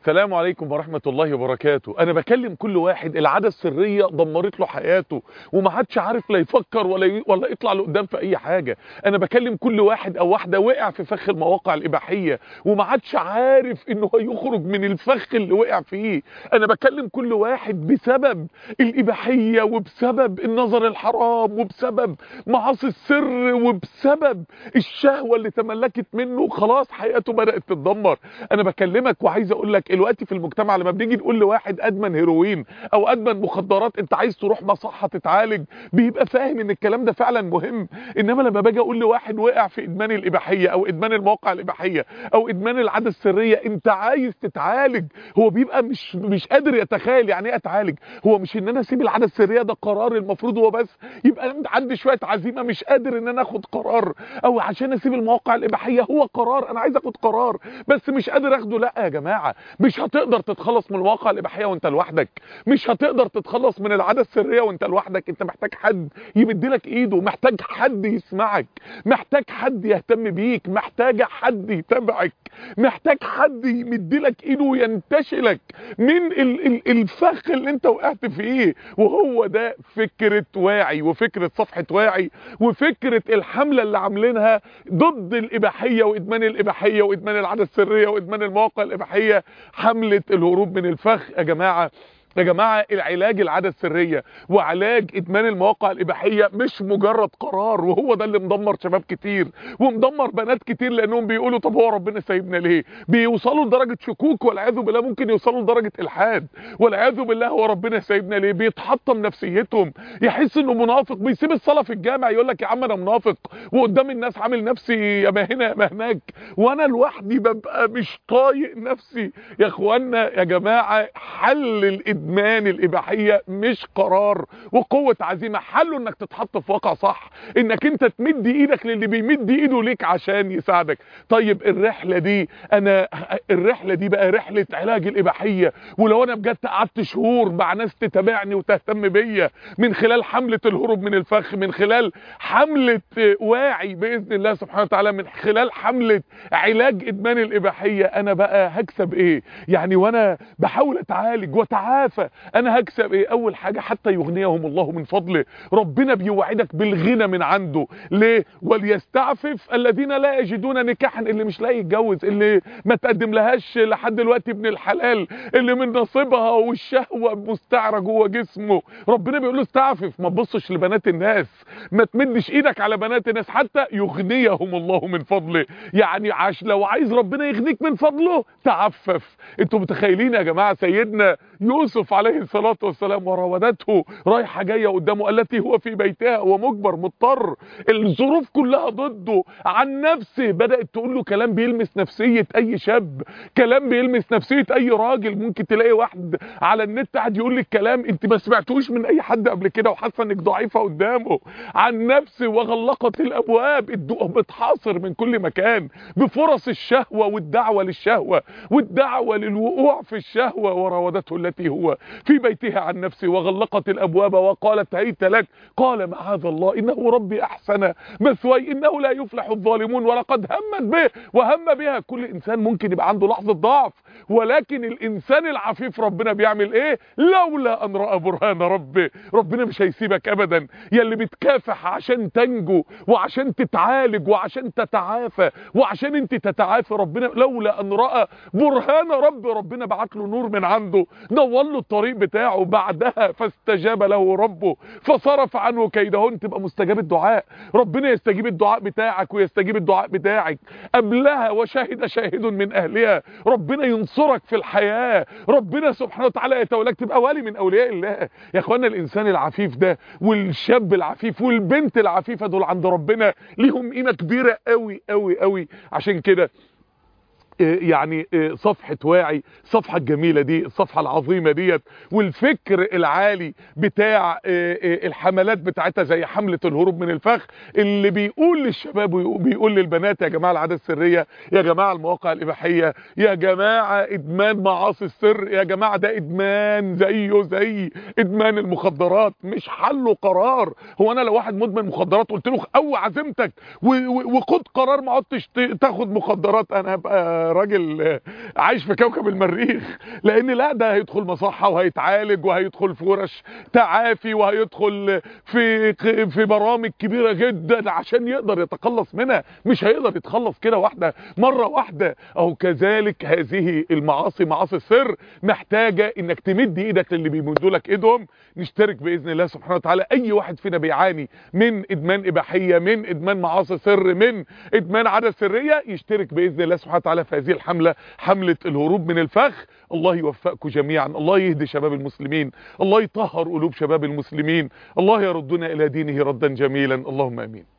السلام عليكم ورحمة الله وبركاته انا بكلم كل واحد العادة السرية دمرت له حياته وما عادش عارف لا يفكر ولا ي... ولا يطلع لقدام في اي حاجة انا بكلم كل واحد او واحدة وقع في فخ المواقع الاباحية وما عادش عارف انه هيخرج من الفخ اللي وقع فيه انا بكلم كل واحد بسبب الاباحية وبسبب النظر الحرام وبسبب معاصي السر وبسبب الشهوة اللي تملكت منه خلاص حياته بدأت تتدمر انا بكلمك وعايز اقول لك الوقت في المجتمع لما بنيجي نقول لواحد ادمن هيروين او ادمن مخدرات انت عايز تروح مصحة تتعالج بيبقى فاهم ان الكلام ده فعلا مهم انما لما باجي اقول لواحد وقع في ادمان الاباحية او ادمان المواقع الاباحية او ادمان العادة السرية انت عايز تتعالج هو بيبقى مش مش قادر يتخيل يعني ايه اتعالج هو مش ان انا اسيب العادة السرية ده قرار المفروض هو بس يبقى عندي شوية عزيمة مش قادر ان انا اخد قرار او عشان اسيب المواقع الاباحية هو قرار انا عايز اخد قرار بس مش قادر اخده لا يا جماعة مش هتقدر تتخلص من الواقع الاباحيه وانت لوحدك مش هتقدر تتخلص من العاده السريه وانت لوحدك انت محتاج حد يمد لك ايده محتاج حد يسمعك محتاج حد يهتم بيك محتاج حد يتابعك محتاج حد يمد لك ايده وينتشلك من ال ال الفخ اللي انت وقعت فيه وهو ده فكره واعي وفكره صفحه واعي وفكره الحمله اللي عاملينها ضد الاباحيه وادمان الاباحيه وادمان العاده السريه وادمان المواقع الاباحيه حملة الهروب من الفخ يا جماعة يا جماعة العلاج العادة السرية وعلاج ادمان المواقع الاباحية مش مجرد قرار وهو ده اللي مدمر شباب كتير ومدمر بنات كتير لانهم بيقولوا طب هو ربنا سايبنا ليه بيوصلوا لدرجة شكوك والعياذ بالله ممكن يوصلوا لدرجة الحاد والعياذ بالله هو ربنا سايبنا ليه بيتحطم نفسيتهم يحس انه منافق بيسيب الصلاة في الجامع يقول لك يا عم انا منافق وقدام الناس عامل نفسي يا ما هنا يا ما هناك وانا لوحدي ببقى مش طايق نفسي يا اخوانا يا جماعة حل الادمان ادمان الاباحيه مش قرار وقوه عزيمه حله انك تتحط في واقع صح انك انت تمد ايدك للي بيمد ايده ليك عشان يساعدك طيب الرحله دي انا الرحله دي بقى رحله علاج الاباحيه ولو انا بجد قعدت شهور مع ناس تتابعني وتهتم بيا من خلال حمله الهروب من الفخ من خلال حمله واعي باذن الله سبحانه وتعالى من خلال حمله علاج ادمان الاباحيه انا بقى هكسب ايه يعني وانا بحاول اتعالج واتعافى انا هكسب ايه اول حاجة حتى يغنيهم الله من فضله ربنا بيوعدك بالغنى من عنده ليه وليستعفف الذين لا يجدون نكاحا اللي مش لاقي يتجوز اللي ما تقدم لهاش لحد دلوقتي ابن الحلال اللي من نصيبها والشهوة مستعرة جوه جسمه ربنا بيقول له استعفف ما تبصش لبنات الناس ما تمدش ايدك على بنات الناس حتى يغنيهم الله من فضله يعني عش لو عايز ربنا يغنيك من فضله تعفف انتوا متخيلين يا جماعة سيدنا يوسف عليه الصلاة والسلام وراودته رايحة جاية قدامه التي هو في بيتها ومجبر مضطر الظروف كلها ضده عن نفسه بدأت تقول له كلام بيلمس نفسية اي شاب كلام بيلمس نفسية اي راجل ممكن تلاقي واحد على النت قاعد يقول لك كلام انت ما سمعتوش من اي حد قبل كده وحاسه انك ضعيفة قدامه عن نفسه وغلقت الابواب الدقه بتحاصر من كل مكان بفرص الشهوة والدعوة للشهوة والدعوة للوقوع في الشهوة وراودته التي هو في بيتها عن نفسه وغلقت الابواب وقالت هيت لك قال معاذ الله انه ربي احسن مثواي انه لا يفلح الظالمون ولقد همت به وهم بها كل انسان ممكن يبقى عنده لحظه ضعف ولكن الانسان العفيف ربنا بيعمل ايه لولا ان راى برهان ربه ربنا مش هيسيبك ابدا يا اللي بتكافح عشان تنجو وعشان تتعالج وعشان تتعافى وعشان انت تتعافى ربنا لولا ان راى برهان رب ربنا بعت له نور من عنده نور له الطريق بتاعه بعدها فاستجاب له ربه فصرف عنه كيدهن تبقى مستجاب الدعاء ربنا يستجيب الدعاء بتاعك ويستجيب الدعاء بتاعك قبلها وشهد شاهد من اهلها ربنا ينصرك في الحياة ربنا سبحانه وتعالى يتولاك تبقى ولي من اولياء الله يا اخوانا الانسان العفيف ده والشاب العفيف والبنت العفيفة دول عند ربنا ليهم قيمة كبيرة قوي قوي قوي عشان كده يعني صفحة واعي الصفحة الجميلة دي الصفحة العظيمة ديت والفكر العالي بتاع الحملات بتاعتها زي حملة الهروب من الفخ اللي بيقول للشباب وبيقول للبنات يا جماعة العادة السرية يا جماعة المواقع الإباحية يا جماعة إدمان معاصي السر يا جماعة ده إدمان زيه زي إدمان المخدرات مش حله قرار هو أنا لو واحد مدمن مخدرات قلت له قوي عزيمتك وخد قرار ما عدتش تاخد مخدرات أنا هبقى ده راجل عايش في كوكب المريخ لان لا ده هيدخل مصحة وهيتعالج وهيدخل في ورش تعافي وهيدخل في في برامج كبيرة جدا عشان يقدر يتخلص منها مش هيقدر يتخلص كده واحدة مرة واحدة او كذلك هذه المعاصي معاصي السر محتاجة انك تمد ايدك للي بيمدوا لك ايدهم نشترك باذن الله سبحانه وتعالى اي واحد فينا بيعاني من ادمان اباحية من ادمان معاصي سر من ادمان عادة سرية يشترك باذن الله سبحانه وتعالى في هذه الحملة حملة الهروب من الفخ الله يوفقكم جميعا الله يهدي شباب المسلمين الله يطهر قلوب شباب المسلمين الله يردنا الى دينه ردا جميلا اللهم امين